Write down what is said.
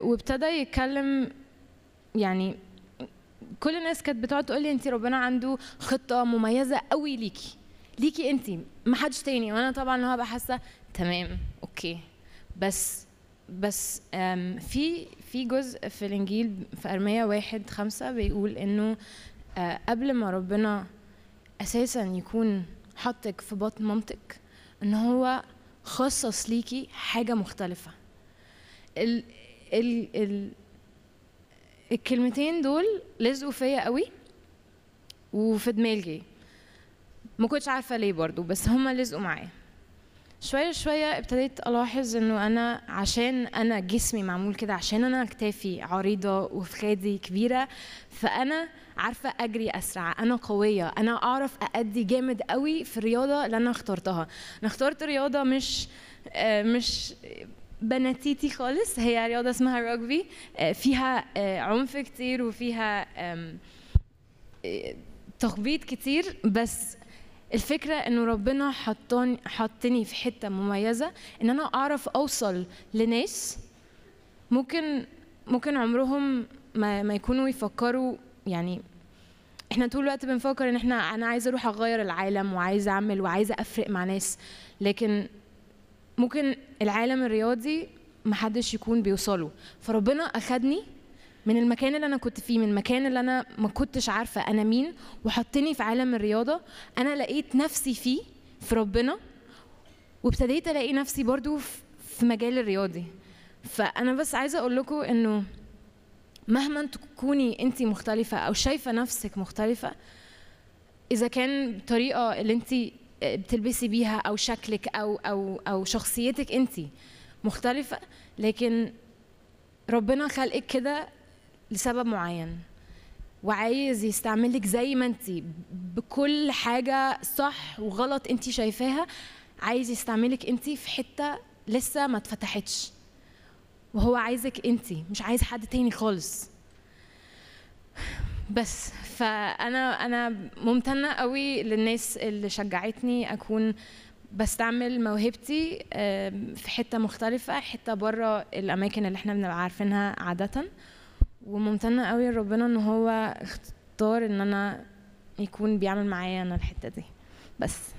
وابتدى يتكلم يعني كل الناس كانت بتقعد تقول لي انت ربنا عنده خطه مميزه قوي ليكي ليكي انت ما حدش تاني وانا طبعا اللي هو بقى حاسه تمام اوكي بس بس أم، في في جزء في الانجيل في ارميا واحد خمسة بيقول انه آه، قبل ما ربنا اساسا يكون حطك في بطن مامتك ان هو خصص ليكي حاجه مختلفه ال ال ال الكلمتين دول لزقوا فيا قوي وفي دماغي ما كنتش عارفه ليه برضو بس هما لزقوا معايا شوية شوية ابتديت ألاحظ إنه أنا عشان أنا جسمي معمول كده عشان أنا كتافي عريضة وفخادي كبيرة فأنا عارفة أجري أسرع أنا قوية أنا أعرف أأدي جامد قوي في الرياضة اللي أنا اخترتها أنا اخترت رياضة مش آه، مش بناتيتي خالص هي رياضة اسمها رugby آه، فيها آه، عنف كتير وفيها آم، آه، تخبيط كتير بس الفكرة انه ربنا حطاني حطني في حتة مميزة ان انا اعرف اوصل لناس ممكن ممكن عمرهم ما, ما يكونوا يفكروا يعني احنا طول الوقت بنفكر ان احنا انا عايزه اروح اغير العالم وعايزه اعمل وعايزه افرق مع ناس لكن ممكن العالم الرياضي محدش يكون بيوصله فربنا اخدني من المكان اللي انا كنت فيه من المكان اللي انا ما كنتش عارفه انا مين وحطني في عالم الرياضه انا لقيت نفسي فيه في ربنا وابتديت الاقي نفسي برضو في- في مجال الرياضي فانا بس عايزه اقول لكم انه مهما تكوني انت مختلفه او شايفه نفسك مختلفه اذا كان الطريقه اللي انت بتلبسي بيها او شكلك او او او شخصيتك انت مختلفه لكن ربنا خلقك كده لسبب معين وعايز يستعملك زي ما انت بكل حاجه صح وغلط انت شايفاها عايز يستعملك انت في حته لسه ما اتفتحتش وهو عايزك انت مش عايز حد تاني خالص بس فانا انا ممتنه قوي للناس اللي شجعتني اكون بستعمل موهبتي آم، في حته مختلفه حته بره الاماكن اللي احنا بنبقى عارفينها عاده وممتنه قوي لربنا ان هو اختار ان انا يكون بيعمل معايا انا الحته دي بس